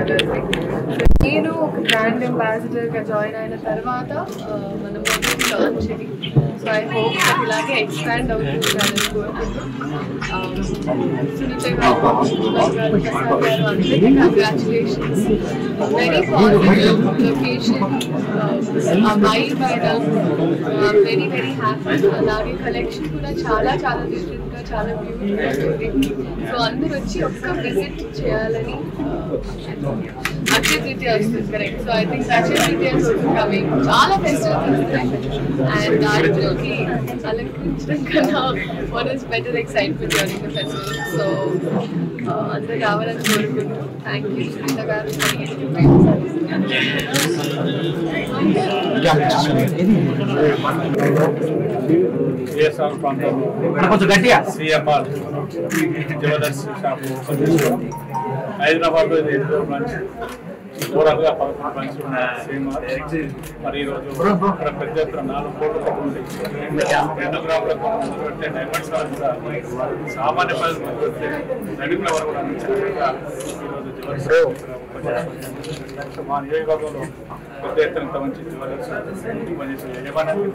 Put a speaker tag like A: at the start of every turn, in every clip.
A: జ్యువెలర్స్ని so నేను ఒక brand అంబాసిడర్గా join అయిన తర్వాత ఆ, మనం లాంచ్ ఇది సో ఐ హోప్ ఇలాగే ఎక్స్పాండ్ అవుతుందని కోరుకుంటున్నాను సునీత గారు సుభాష్ గారు ప్రసాద్ గారు అందరికీ కంగ్రాచులేషన్స్ వెరీ పాజిటివ్ లొకేషన్ ఆ వైబ్ అయినా వెరీ వెరీ హ్యాపీ అలాగే కలెక్షన్ కూడా చాలా చాలా డిఫరెంట్ గా చాలా బ్యూటిఫుల్ ఉంది సో అందరూ వచ్చి ఒక్క విజిట్ చేయాలని అక్షయ తృతీయ వస్తుంది correct so I think Akshaya Tritiya coming చాలా ఫెస్టివల్స్ వస్తాయి అండ్ ఆటలోకి అలంకరించడం కన్నా one is better excitement during the festival so అందరూ రావాలని కోరుకుంటున్నాం థ్యాంక్ యూ సునీత గారు
B: సిఎస్ఆర్ ప్రాంతంలో
C: కొంచెం గట్టిగా
B: సిఎంఆర్ జ్యువెలర్స్ షాప్ ఓపెన్ చేసాం హైదరాబాద్లో ఇది ఎనిమిదో బ్రాంచ్ ఓవరాల్గా పదకొండు బ్రాంచ్లు ఉన్నాయి సిఎంఆర్ మరి ఈరోజు ఇక్కడ పెద్ద ఎత్తున నాలుగు కోట్ల మంది రెండు గ్రాములకు మొదలుపెట్టే డైమండ్స్ వరకు కూడా సామాన్య ప్రజలు మొదలుపెట్టే నడిపిన వరకు కూడా అందించిన విధంగా ఈరోజు జ్యువెలర్స్ ఓపెన్ చేస్తున్నాం. మా నియోజకవర్గంలో పెద్ద ఎత్తున ఇంత మంచి జ్యువెలర్స్ పనిచేసే యజమాని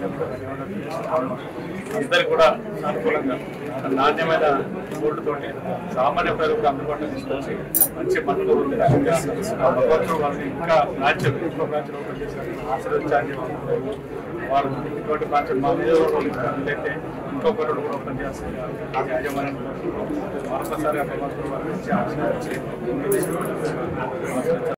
B: అందరు కూడా అనుకూలంగా నాణ్యమైన గోల్డ్ తోటి సామాన్య ప్రజలకు అందుబాటులో తీసుకొచ్చి మంచి మద్దతు ఉంది రకంగా ఆ భగవంతుడు వాళ్ళని ఇంకా బ్రాంచ్లు ఇంకో బ్రాంచ్లు ఓపెన్ చేశారు ఆశీర్వదించాలని చెప్పి వారు ఇటువంటి బ్రాంచ్లు మా నియోజకవర్గంలో ఇచ్చినట్లయితే ఇంకొకరు కూడా ఓపెన్ చేస్తారు ఆ యాజమాన్యం మరొకసారి ఆ భగవంతుడు వారి నుంచి ఆశీర్వదించి ముందుకు తీసుకెళ్ళాలి.